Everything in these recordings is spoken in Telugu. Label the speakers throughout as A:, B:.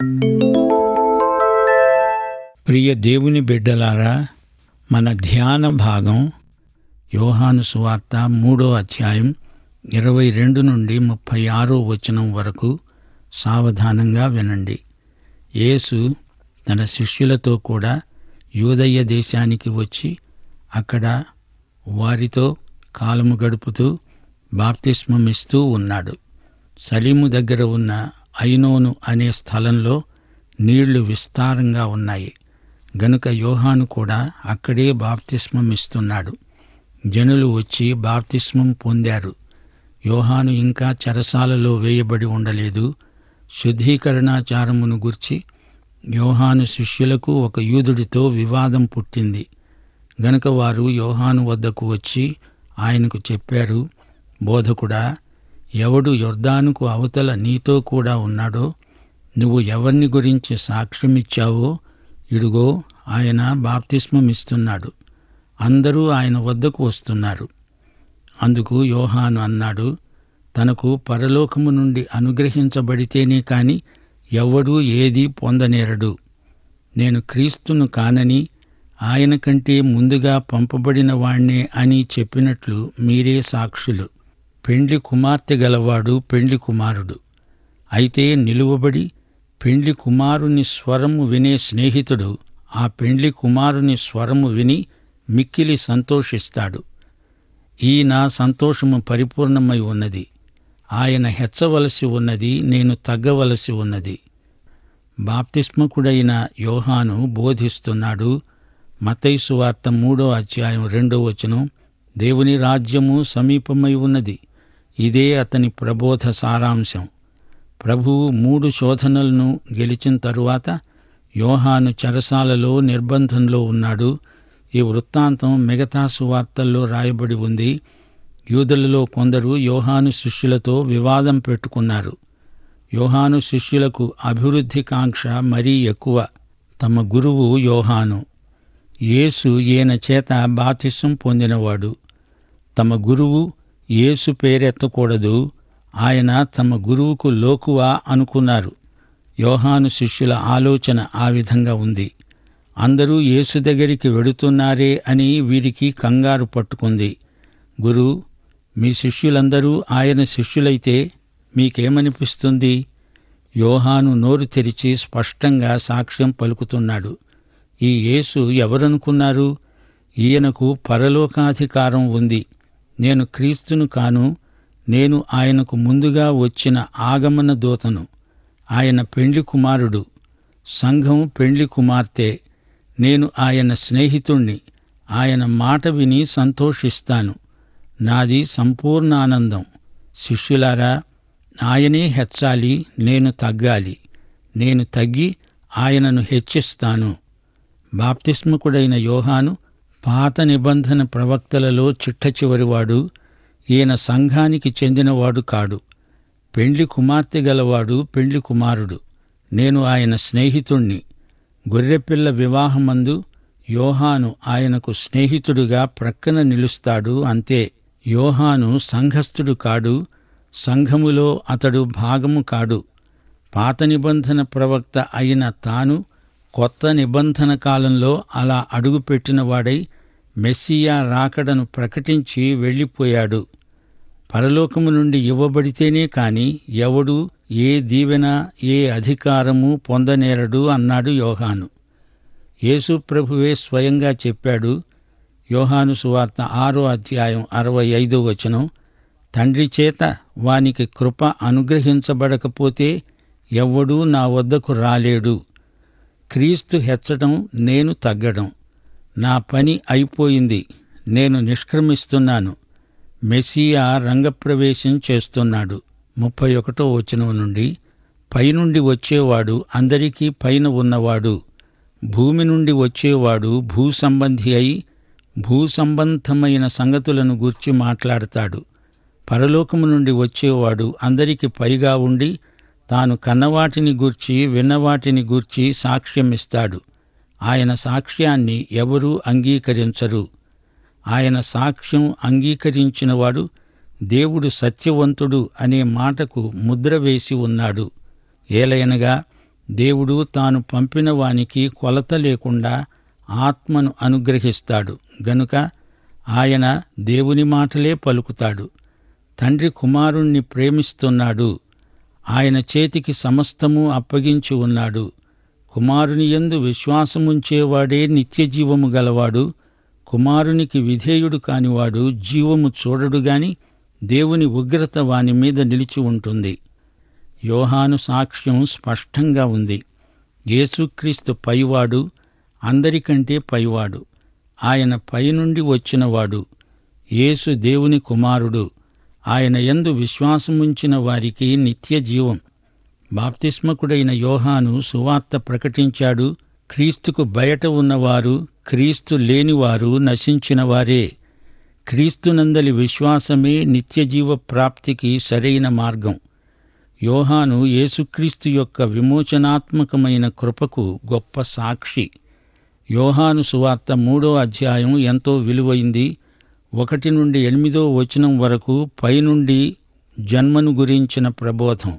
A: ప్రియ దేవుని బిడ్డలారా మన ధ్యాన భాగం యోహాను సువార్త మూడో అధ్యాయం ఇరవై రెండు నుండి ముప్పై ఆరో వచనం వరకు సావధానంగా వినండి యేసు తన శిష్యులతో కూడా యూదయ్య దేశానికి వచ్చి అక్కడ వారితో కాలము గడుపుతూ బాప్తిస్మమిస్తూ ఉన్నాడు సలీము దగ్గర ఉన్న ఐనోను అనే స్థలంలో నీళ్లు విస్తారంగా ఉన్నాయి గనుక యోహాను కూడా అక్కడే బాప్తిస్మం ఇస్తున్నాడు జనులు వచ్చి బాప్తిస్మం పొందారు యోహాను ఇంకా చెరసాలలో వేయబడి ఉండలేదు శుద్ధీకరణాచారమును గుర్చి యోహాను శిష్యులకు ఒక యూదుడితో వివాదం పుట్టింది గనుక వారు యోహాను వద్దకు వచ్చి ఆయనకు చెప్పారు బోధకుడా ఎవడు యొర్దానుకు అవతల నీతో కూడా ఉన్నాడో నువ్వు ఎవరిని గురించి సాక్ష్యమిచ్చావో ఇడుగో ఆయన బాప్తిస్మం ఇస్తున్నాడు అందరూ ఆయన వద్దకు వస్తున్నారు అందుకు యోహాను అన్నాడు తనకు పరలోకము నుండి అనుగ్రహించబడితేనే కాని ఎవ్వడూ ఏదీ పొందనేరడు నేను క్రీస్తును కానని ఆయన కంటే ముందుగా పంపబడిన వాణ్ణే అని చెప్పినట్లు మీరే సాక్షులు పెండ్లి కుమార్తె గలవాడు పెండ్లి కుమారుడు అయితే నిలువబడి పెండ్లి కుమారుని స్వరము వినే స్నేహితుడు ఆ పెండ్లి కుమారుని స్వరము విని మిక్కిలి సంతోషిస్తాడు ఈ నా సంతోషము పరిపూర్ణమై ఉన్నది ఆయన హెచ్చవలసి ఉన్నది నేను తగ్గవలసి ఉన్నది బాప్తిస్మకుడైన యోహాను బోధిస్తున్నాడు మతైసు వార్త మూడో అధ్యాయం రెండో వచనం దేవుని రాజ్యము సమీపమై ఉన్నది ఇదే అతని ప్రబోధ సారాంశం ప్రభువు మూడు శోధనలను గెలిచిన తరువాత యోహాను చెరసాలలో నిర్బంధంలో ఉన్నాడు ఈ వృత్తాంతం మిగతా సువార్తల్లో రాయబడి ఉంది యూదులలో కొందరు యోహాను శిష్యులతో వివాదం పెట్టుకున్నారు యోహాను శిష్యులకు అభివృద్ధి కాంక్ష మరీ ఎక్కువ తమ గురువు యోహాను యేసు ఈయన చేత బాతిసం పొందినవాడు తమ గురువు యేసు పేరెత్తకూడదు ఆయన తమ గురువుకు లోకువా అనుకున్నారు యోహాను శిష్యుల ఆలోచన ఆ విధంగా ఉంది అందరూ యేసు దగ్గరికి వెడుతున్నారే అని వీరికి కంగారు పట్టుకుంది గురు మీ శిష్యులందరూ ఆయన శిష్యులైతే మీకేమనిపిస్తుంది యోహాను నోరు తెరిచి స్పష్టంగా సాక్ష్యం పలుకుతున్నాడు ఈ యేసు ఎవరనుకున్నారు ఈయనకు పరలోకాధికారం ఉంది నేను క్రీస్తును కాను నేను ఆయనకు ముందుగా వచ్చిన ఆగమన దూతను ఆయన పెండ్లి కుమారుడు సంఘం పెండ్లి కుమార్తె నేను ఆయన స్నేహితుణ్ణి ఆయన మాట విని సంతోషిస్తాను నాది సంపూర్ణ ఆనందం శిష్యులారా ఆయనే హెచ్చాలి నేను తగ్గాలి నేను తగ్గి ఆయనను హెచ్చిస్తాను బాప్తిస్మకుడైన యోహాను పాత నిబంధన ప్రవక్తలలో చిట్ట చివరివాడు ఈయన సంఘానికి చెందినవాడు కాడు పెండ్లి కుమార్తె గలవాడు పెండ్లి కుమారుడు నేను ఆయన స్నేహితుణ్ణి గొర్రెపిల్ల వివాహమందు యోహాను ఆయనకు స్నేహితుడుగా ప్రక్కన నిలుస్తాడు అంతే యోహాను సంఘస్థుడు కాడు సంఘములో అతడు భాగము కాడు పాత నిబంధన ప్రవక్త అయిన తాను కొత్త నిబంధన కాలంలో అలా అడుగుపెట్టినవాడై మెస్సియా రాకడను ప్రకటించి వెళ్ళిపోయాడు పరలోకము నుండి ఇవ్వబడితేనే కాని ఎవడు ఏ దీవెన ఏ అధికారము పొందనేరడు అన్నాడు యోహాను యేసు ప్రభువే స్వయంగా చెప్పాడు యోహాను సువార్త ఆరో అధ్యాయం అరవై ఐదో వచనం తండ్రి చేత వానికి కృప అనుగ్రహించబడకపోతే ఎవ్వడూ నా వద్దకు రాలేడు క్రీస్తు హెచ్చడం నేను తగ్గడం నా పని అయిపోయింది నేను నిష్క్రమిస్తున్నాను మెస్సియా రంగప్రవేశం చేస్తున్నాడు ముప్పై ఒకటో వచనం నుండి పైనుండి వచ్చేవాడు అందరికీ పైన ఉన్నవాడు భూమి నుండి వచ్చేవాడు భూ సంబంధి అయి భూ సంబంధమైన సంగతులను గూర్చి మాట్లాడతాడు పరలోకము నుండి వచ్చేవాడు అందరికి పైగా ఉండి తాను కన్నవాటిని గూర్చి విన్నవాటిని గూర్చి సాక్ష్యమిస్తాడు ఆయన సాక్ష్యాన్ని ఎవరూ అంగీకరించరు ఆయన సాక్ష్యం అంగీకరించినవాడు దేవుడు సత్యవంతుడు అనే మాటకు ముద్ర వేసి ఉన్నాడు ఏలయనగా దేవుడు తాను పంపిన వానికి కొలత లేకుండా ఆత్మను అనుగ్రహిస్తాడు గనుక ఆయన దేవుని మాటలే పలుకుతాడు తండ్రి కుమారుణ్ణి ప్రేమిస్తున్నాడు ఆయన చేతికి సమస్తము అప్పగించి ఉన్నాడు కుమారుని యందు విశ్వాసముంచేవాడే నిత్యజీవము గలవాడు కుమారునికి విధేయుడు కానివాడు జీవము చూడడు గాని దేవుని ఉగ్రత వాని మీద నిలిచి ఉంటుంది యోహాను సాక్ష్యం స్పష్టంగా ఉంది యేసుక్రీస్తు పైవాడు అందరికంటే పైవాడు ఆయన పైనుండి వచ్చినవాడు యేసు దేవుని కుమారుడు ఆయన యందు విశ్వాసముంచిన వారికి నిత్య జీవం బాప్తిస్మకుడైన యోహాను సువార్త ప్రకటించాడు క్రీస్తుకు బయట ఉన్నవారు క్రీస్తు లేనివారు నశించిన వారే క్రీస్తునందలి విశ్వాసమే నిత్యజీవ ప్రాప్తికి సరైన మార్గం యోహాను యేసుక్రీస్తు యొక్క విమోచనాత్మకమైన కృపకు గొప్ప సాక్షి యోహాను సువార్త మూడో అధ్యాయం ఎంతో విలువైంది ఒకటి నుండి ఎనిమిదో వచనం వరకు పైనుండి జన్మను గురించిన ప్రబోధం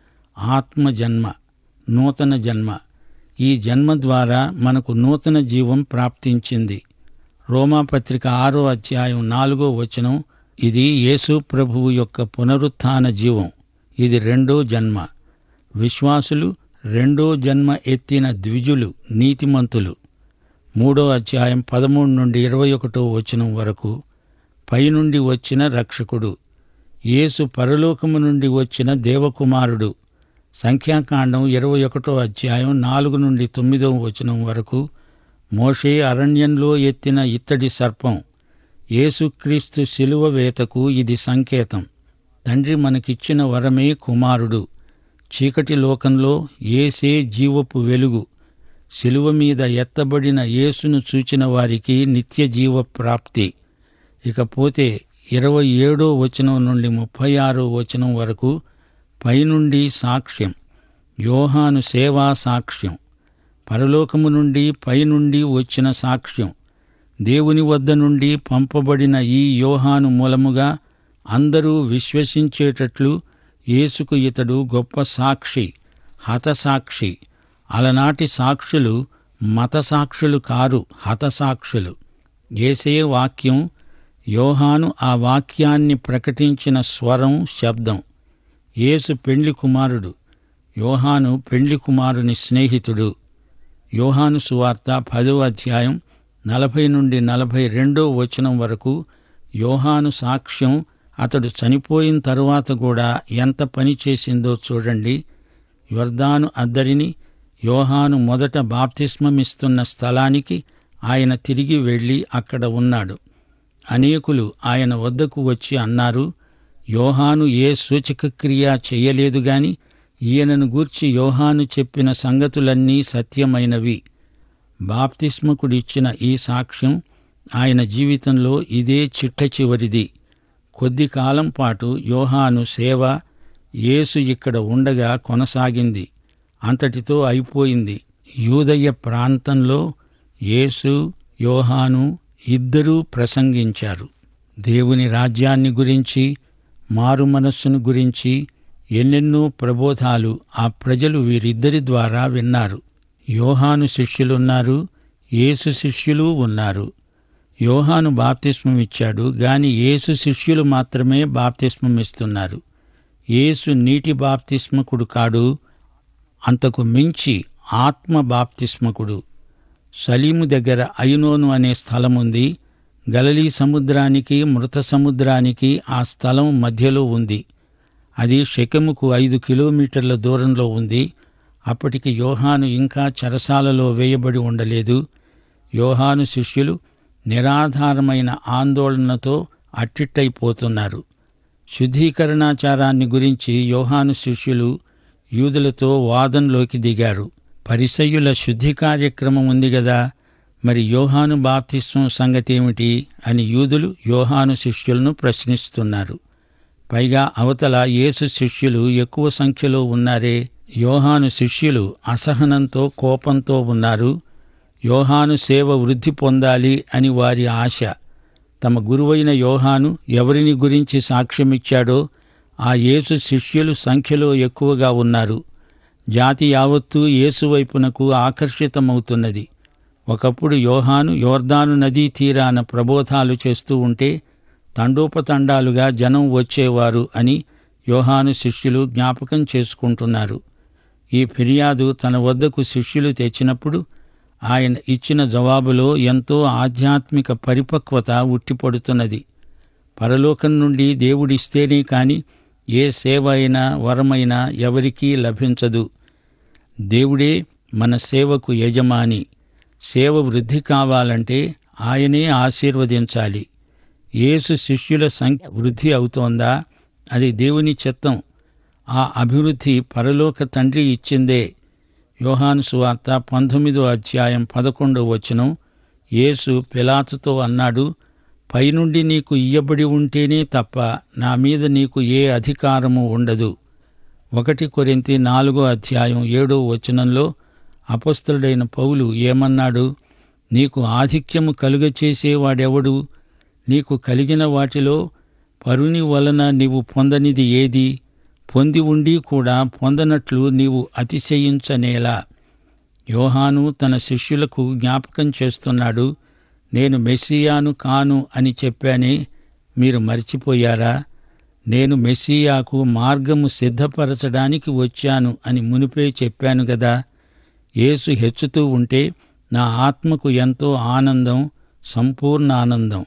A: ఆత్మ జన్మ నూతన జన్మ ఈ జన్మ ద్వారా మనకు నూతన జీవం ప్రాప్తించింది రోమాపత్రిక ఆరో అధ్యాయం నాలుగో వచనం ఇది యేసు ప్రభువు యొక్క పునరుత్థాన జీవం ఇది రెండో జన్మ విశ్వాసులు రెండో జన్మ ఎత్తిన ద్విజులు నీతిమంతులు మూడో అధ్యాయం పదమూడు నుండి ఇరవై ఒకటో వచనం వరకు పైనుండి వచ్చిన రక్షకుడు యేసు పరలోకము నుండి వచ్చిన దేవకుమారుడు సంఖ్యాకాండం ఇరవై ఒకటో అధ్యాయం నాలుగు నుండి తొమ్మిదో వచనం వరకు మోషే అరణ్యంలో ఎత్తిన ఇత్తడి సర్పం యేసుక్రీస్తు శిలువ వేతకు ఇది సంకేతం తండ్రి మనకిచ్చిన వరమే కుమారుడు చీకటి లోకంలో ఏసే జీవపు వెలుగు శిలువ మీద ఎత్తబడిన యేసును చూచిన వారికి నిత్య జీవ ప్రాప్తి ఇకపోతే ఇరవై ఏడో వచనం నుండి ముప్పై ఆరో వచనం వరకు పైనుండి సాక్ష్యం యోహాను సేవా సాక్ష్యం పరలోకము నుండి పైనుండి వచ్చిన సాక్ష్యం దేవుని వద్ద నుండి పంపబడిన ఈ యోహాను మూలముగా అందరూ విశ్వసించేటట్లు యేసుకు ఇతడు గొప్ప సాక్షి హతసాక్షి అలనాటి సాక్షులు మత సాక్షులు కారు హతసాక్షులు ఏసే వాక్యం యోహాను ఆ వాక్యాన్ని ప్రకటించిన స్వరం శబ్దం యేసు పెండ్లి కుమారుడు యోహాను పెండ్లి కుమారుని స్నేహితుడు యోహాను సువార్త పదో అధ్యాయం నలభై నుండి నలభై రెండో వచనం వరకు యోహాను సాక్ష్యం అతడు చనిపోయిన తరువాత కూడా ఎంత పని చేసిందో చూడండి యొర్దాను అద్దరిని యోహాను మొదట బాప్తిస్మమిస్తున్న స్థలానికి ఆయన తిరిగి వెళ్ళి అక్కడ ఉన్నాడు అనేకులు ఆయన వద్దకు వచ్చి అన్నారు యోహాను ఏ సూచక క్రియ చెయ్యలేదు గాని ఈయనను గూర్చి యోహాను చెప్పిన సంగతులన్నీ సత్యమైనవి బాప్తిస్మకుడిచ్చిన ఈ సాక్ష్యం ఆయన జీవితంలో ఇదే చిట్ట చివరిది కొద్ది కాలం పాటు యోహాను సేవ యేసు ఇక్కడ ఉండగా కొనసాగింది అంతటితో అయిపోయింది యూదయ్య ప్రాంతంలో యేసు యోహాను ఇద్దరూ ప్రసంగించారు దేవుని రాజ్యాన్ని గురించి మారు మనస్సును గురించి ఎన్నెన్నో ప్రబోధాలు ఆ ప్రజలు వీరిద్దరి ద్వారా విన్నారు యోహాను శిష్యులున్నారు యేసు శిష్యులు ఉన్నారు యోహాను బాప్తిస్మం ఇచ్చాడు గాని యేసు శిష్యులు మాత్రమే బాప్తిస్మం ఇస్తున్నారు యేసు నీటి బాప్తిస్మకుడు కాడు అంతకు మించి ఆత్మ బాప్తిస్మకుడు సలీము దగ్గర ఐనోను అనే స్థలముంది గలలీ సముద్రానికి మృత సముద్రానికి ఆ స్థలం మధ్యలో ఉంది అది షెకెముకు ఐదు కిలోమీటర్ల దూరంలో ఉంది అప్పటికి యోహాను ఇంకా చెరసాలలో వేయబడి ఉండలేదు యోహాను శిష్యులు నిరాధారమైన ఆందోళనతో అట్టిట్టయిపోతున్నారు శుద్ధీకరణాచారాన్ని గురించి యోహాను శిష్యులు యూదులతో వాదంలోకి దిగారు పరిసయ్యుల శుద్ధి కార్యక్రమం ఉంది గదా మరి యోహాను బాప్తిస్వం సంగతేమిటి అని యూదులు యోహాను శిష్యులను ప్రశ్నిస్తున్నారు పైగా అవతల యేసు శిష్యులు ఎక్కువ సంఖ్యలో ఉన్నారే యోహాను శిష్యులు అసహనంతో కోపంతో ఉన్నారు యోహాను సేవ వృద్ధి పొందాలి అని వారి ఆశ తమ గురువైన యోహాను ఎవరిని గురించి సాక్ష్యమిచ్చాడో ఆ యేసు శిష్యులు సంఖ్యలో ఎక్కువగా ఉన్నారు జాతి యావత్తూ యేసు వైపునకు ఆకర్షితమవుతున్నది ఒకప్పుడు యోహాను యోర్దాను నదీ తీరాన ప్రబోధాలు చేస్తూ ఉంటే తండోపతండాలుగా జనం వచ్చేవారు అని యోహాను శిష్యులు జ్ఞాపకం చేసుకుంటున్నారు ఈ ఫిర్యాదు తన వద్దకు శిష్యులు తెచ్చినప్పుడు ఆయన ఇచ్చిన జవాబులో ఎంతో ఆధ్యాత్మిక పరిపక్వత ఉట్టిపడుతున్నది పరలోకం నుండి దేవుడిస్తేనే కాని ఏ సేవ అయినా వరమైనా ఎవరికీ లభించదు దేవుడే మన సేవకు యజమాని సేవ వృద్ధి కావాలంటే ఆయనే ఆశీర్వదించాలి యేసు శిష్యుల సంఖ్య వృద్ధి అవుతోందా అది దేవుని చిత్తం ఆ అభివృద్ధి పరలోక తండ్రి ఇచ్చిందే యోహాను సువార్త పంతొమ్మిదో అధ్యాయం పదకొండో వచనం యేసు పిలాతుతో అన్నాడు పైనుండి నీకు ఇయ్యబడి ఉంటేనే తప్ప నా మీద నీకు ఏ అధికారము ఉండదు ఒకటి కొరింతి నాలుగో అధ్యాయం ఏడో వచనంలో అపస్తుడైన పౌలు ఏమన్నాడు నీకు ఆధిక్యము కలుగచేసేవాడెవడు నీకు కలిగిన వాటిలో పరుని వలన నీవు పొందనిది ఏది పొంది ఉండి కూడా పొందనట్లు నీవు అతిశయించనేలా యోహాను తన శిష్యులకు జ్ఞాపకం చేస్తున్నాడు నేను మెస్సియాను కాను అని చెప్పానే మీరు మర్చిపోయారా నేను మెస్సియాకు మార్గము సిద్ధపరచడానికి వచ్చాను అని మునిపే చెప్పాను గదా యేసు హెచ్చుతూ ఉంటే నా ఆత్మకు ఎంతో ఆనందం సంపూర్ణ ఆనందం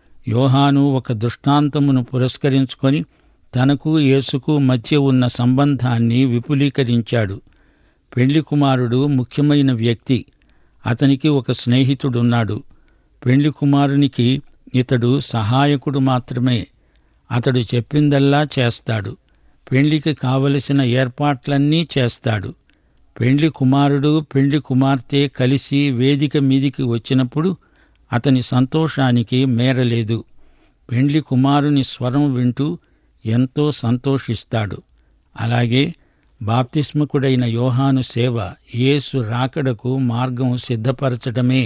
A: యోహాను ఒక దృష్టాంతమును పురస్కరించుకొని తనకు యేసుకు మధ్య ఉన్న సంబంధాన్ని విపులీకరించాడు పెళ్లి కుమారుడు ముఖ్యమైన వ్యక్తి అతనికి ఒక స్నేహితుడున్నాడు పెళ్లి కుమారునికి ఇతడు సహాయకుడు మాత్రమే అతడు చెప్పిందల్లా చేస్తాడు పెళ్లికి కావలసిన ఏర్పాట్లన్నీ చేస్తాడు పెండ్లి కుమారుడు పెండ్లి కుమార్తె కలిసి వేదిక మీదికి వచ్చినప్పుడు అతని సంతోషానికి మేరలేదు పెండ్లి కుమారుని స్వరం వింటూ ఎంతో సంతోషిస్తాడు అలాగే బాప్తిస్మకుడైన యోహాను సేవ యేసు రాకడకు మార్గం సిద్ధపరచటమే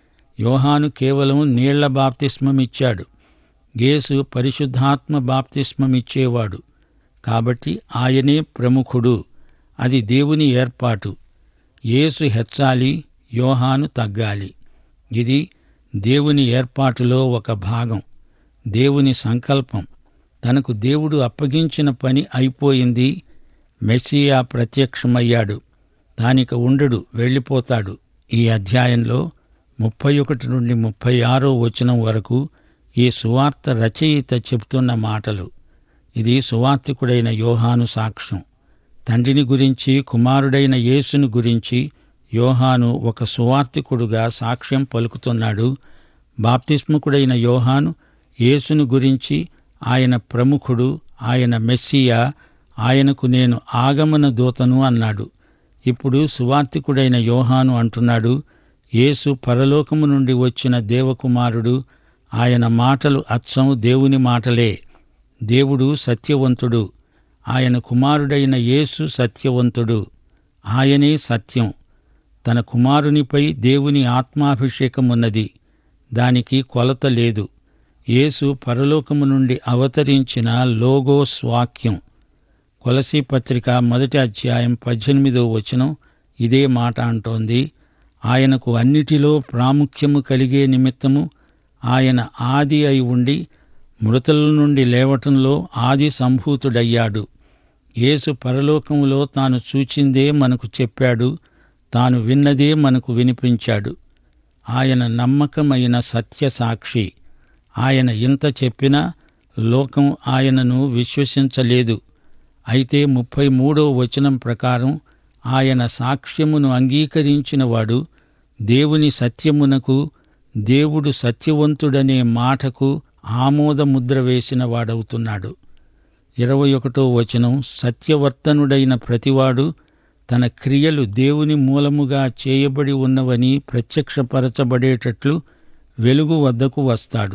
A: యోహాను కేవలం నీళ్ల బాప్తిస్మమిచ్చాడు యేసు పరిశుద్ధాత్మ బాప్తిస్మమిచ్చేవాడు కాబట్టి ఆయనే ప్రముఖుడు అది దేవుని ఏర్పాటు యేసు హెచ్చాలి యోహాను తగ్గాలి ఇది దేవుని ఏర్పాటులో ఒక భాగం దేవుని సంకల్పం తనకు దేవుడు అప్పగించిన పని అయిపోయింది మెస్సియా ప్రత్యక్షమయ్యాడు తానిక ఉండడు వెళ్ళిపోతాడు ఈ అధ్యాయంలో ముప్పై ఒకటి నుండి ముప్పై ఆరో వచనం వరకు ఈ సువార్త రచయిత చెబుతున్న మాటలు ఇది సువార్తికుడైన యోహాను సాక్ష్యం తండ్రిని గురించి కుమారుడైన యేసుని గురించి యోహాను ఒక సువార్తికుడుగా సాక్ష్యం పలుకుతున్నాడు బాప్తిస్ముకుడైన యోహాను యేసును గురించి ఆయన ప్రముఖుడు ఆయన మెస్సియా ఆయనకు నేను ఆగమన దూతను అన్నాడు ఇప్పుడు సువార్తికుడైన యోహాను అంటున్నాడు యేసు పరలోకము నుండి వచ్చిన దేవకుమారుడు ఆయన మాటలు అచ్చం దేవుని మాటలే దేవుడు సత్యవంతుడు ఆయన కుమారుడైన యేసు సత్యవంతుడు ఆయనే సత్యం తన కుమారునిపై దేవుని ఆత్మాభిషేకమున్నది దానికి కొలత లేదు యేసు పరలోకము నుండి అవతరించిన లోగోస్ వాక్యం కొలసీ పత్రిక మొదటి అధ్యాయం పద్దెనిమిదో వచనం ఇదే మాట అంటోంది ఆయనకు అన్నిటిలో ప్రాముఖ్యము కలిగే నిమిత్తము ఆయన ఆది అయి ఉండి మృతుల నుండి లేవటంలో ఆది సంభూతుడయ్యాడు యేసు పరలోకములో తాను చూచిందే మనకు చెప్పాడు తాను విన్నదే మనకు వినిపించాడు ఆయన నమ్మకమైన సత్య సాక్షి ఆయన ఇంత చెప్పినా లోకం ఆయనను విశ్వసించలేదు అయితే ముప్పై మూడో వచనం ప్రకారం ఆయన సాక్ష్యమును అంగీకరించినవాడు దేవుని సత్యమునకు దేవుడు సత్యవంతుడనే మాటకు ఆమోదముద్ర వేసిన వాడవుతున్నాడు ఇరవై ఒకటో వచనం సత్యవర్తనుడైన ప్రతివాడు తన క్రియలు దేవుని మూలముగా చేయబడి ఉన్నవని ప్రత్యక్షపరచబడేటట్లు వెలుగు వద్దకు వస్తాడు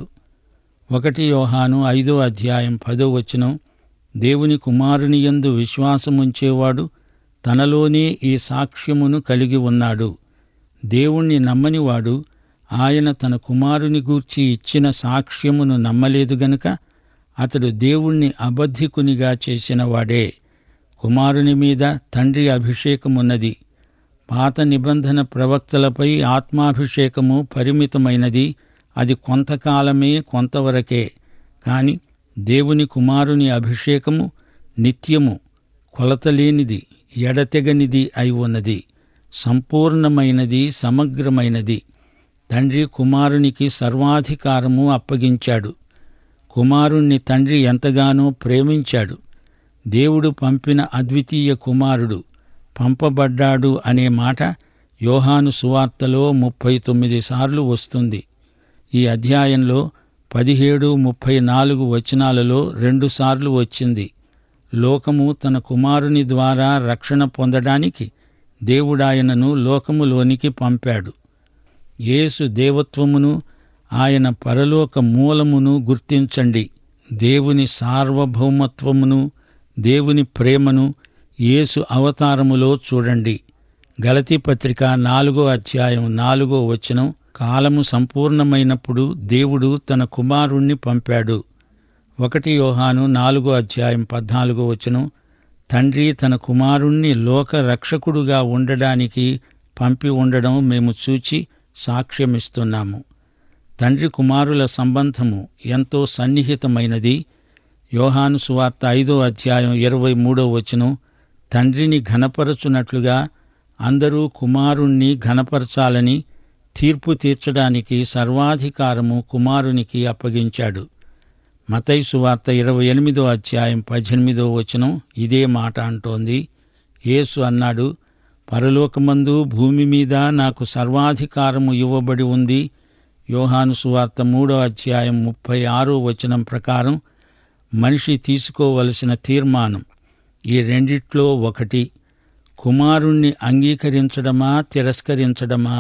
A: ఒకటి యోహాను ఐదో అధ్యాయం పదో వచనం దేవుని కుమారుని యందు విశ్వాసముంచేవాడు తనలోనే ఈ సాక్ష్యమును కలిగి ఉన్నాడు దేవుణ్ణి నమ్మనివాడు ఆయన తన కుమారుని గూర్చి ఇచ్చిన సాక్ష్యమును నమ్మలేదు గనుక అతడు దేవుణ్ణి అబద్ధికునిగా చేసినవాడే కుమారుని మీద తండ్రి అభిషేకమున్నది పాత నిబంధన ప్రవక్తలపై ఆత్మాభిషేకము పరిమితమైనది అది కొంతకాలమే కొంతవరకే కాని దేవుని కుమారుని అభిషేకము నిత్యము కొలతలేనిది ఎడతెగనిది అయి ఉన్నది సంపూర్ణమైనది సమగ్రమైనది తండ్రి కుమారునికి సర్వాధికారము అప్పగించాడు కుమారుణ్ణి తండ్రి ఎంతగానో ప్రేమించాడు దేవుడు పంపిన అద్వితీయ కుమారుడు పంపబడ్డాడు అనే మాట యోహాను సువార్తలో ముప్పై తొమ్మిది సార్లు వస్తుంది ఈ అధ్యాయంలో పదిహేడు ముప్పై నాలుగు వచనాలలో రెండుసార్లు వచ్చింది లోకము తన కుమారుని ద్వారా రక్షణ పొందడానికి దేవుడాయనను లోకములోనికి పంపాడు యేసు దేవత్వమును ఆయన పరలోక మూలమును గుర్తించండి దేవుని సార్వభౌమత్వమును దేవుని ప్రేమను యేసు అవతారములో చూడండి గలతీ పత్రిక నాలుగో అధ్యాయం నాలుగో వచనం కాలము సంపూర్ణమైనప్పుడు దేవుడు తన కుమారుణ్ణి పంపాడు ఒకటి యోహాను నాలుగో అధ్యాయం పద్నాలుగో వచనం తండ్రి తన కుమారుణ్ణి లోక రక్షకుడుగా ఉండడానికి పంపి ఉండడం మేము చూచి సాక్ష్యమిస్తున్నాము తండ్రి కుమారుల సంబంధము ఎంతో సన్నిహితమైనది యోహాను సువార్త ఐదో అధ్యాయం ఇరవై మూడో వచనం తండ్రిని ఘనపరచునట్లుగా అందరూ కుమారుణ్ణి ఘనపరచాలని తీర్పు తీర్చడానికి సర్వాధికారము కుమారునికి అప్పగించాడు మతై సువార్త ఇరవై ఎనిమిదో అధ్యాయం పద్దెనిమిదో వచనం ఇదే మాట అంటోంది యేసు అన్నాడు పరలోకమందు భూమి మీద నాకు సర్వాధికారము ఇవ్వబడి ఉంది యోహాను సువార్త మూడో అధ్యాయం ముప్పై ఆరో వచనం ప్రకారం మనిషి తీసుకోవలసిన తీర్మానం ఈ రెండిట్లో ఒకటి కుమారుణ్ణి అంగీకరించడమా తిరస్కరించడమా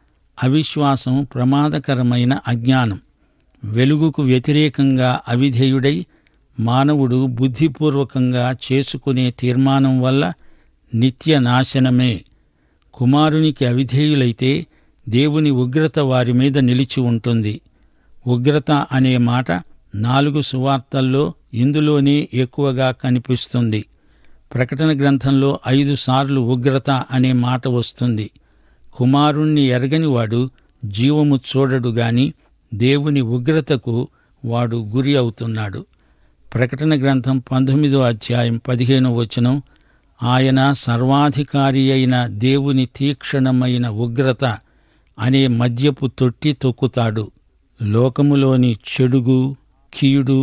A: అవిశ్వాసం ప్రమాదకరమైన అజ్ఞానం వెలుగుకు వ్యతిరేకంగా అవిధేయుడై మానవుడు బుద్ధిపూర్వకంగా చేసుకునే తీర్మానం వల్ల నిత్య నాశనమే కుమారునికి అవిధేయులైతే దేవుని ఉగ్రత వారి మీద నిలిచి ఉంటుంది ఉగ్రత అనే మాట నాలుగు సువార్తల్లో ఇందులోనే ఎక్కువగా కనిపిస్తుంది ప్రకటన గ్రంథంలో ఐదు సార్లు ఉగ్రత అనే మాట వస్తుంది కుమారుణ్ణి ఎరగనివాడు జీవము చూడడు గాని దేవుని ఉగ్రతకు వాడు గురి అవుతున్నాడు ప్రకటన గ్రంథం పంతొమ్మిదో అధ్యాయం పదిహేనో వచనం ఆయన సర్వాధికారి అయిన దేవుని తీక్షణమైన ఉగ్రత అనే మద్యపు తొట్టి తొక్కుతాడు లోకములోని చెడుగు కీడు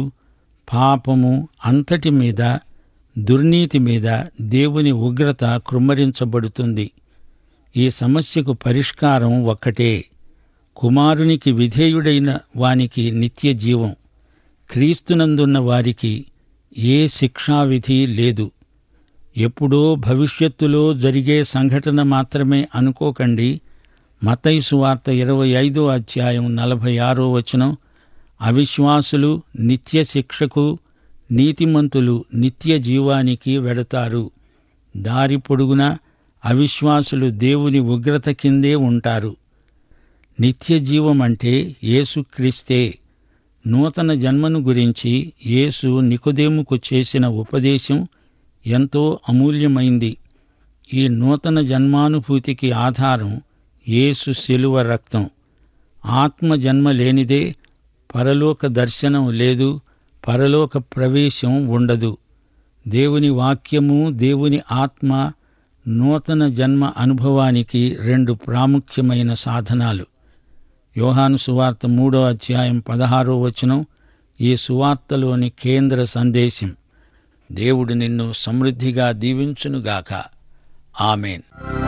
A: పాపము అంతటి మీద దుర్నీతి మీద దేవుని ఉగ్రత కృమ్మరించబడుతుంది ఈ సమస్యకు పరిష్కారం ఒక్కటే కుమారునికి విధేయుడైన వానికి నిత్య జీవం క్రీస్తునందున్న వారికి ఏ శిక్షావిధి లేదు ఎప్పుడో భవిష్యత్తులో జరిగే సంఘటన మాత్రమే అనుకోకండి మతైసు వార్త ఇరవై ఐదో అధ్యాయం నలభై ఆరో వచనం అవిశ్వాసులు నిత్య శిక్షకు నీతిమంతులు నిత్య జీవానికి వెడతారు దారి పొడుగునా అవిశ్వాసులు దేవుని ఉగ్రత కిందే ఉంటారు నిత్య జీవం అంటే యేసుక్రీస్తే నూతన జన్మను గురించి యేసు నికోదేముకు చేసిన ఉపదేశం ఎంతో అమూల్యమైంది ఈ నూతన జన్మానుభూతికి ఆధారం యేసు శిలువ రక్తం ఆత్మ జన్మ లేనిదే పరలోక దర్శనం లేదు పరలోక ప్రవేశం ఉండదు దేవుని వాక్యము దేవుని ఆత్మ నూతన జన్మ అనుభవానికి రెండు ప్రాముఖ్యమైన సాధనాలు యోహాను సువార్త మూడో అధ్యాయం పదహారో వచనం ఈ సువార్తలోని కేంద్ర సందేశం దేవుడు నిన్ను సమృద్ధిగా దీవించునుగాక ఆమెన్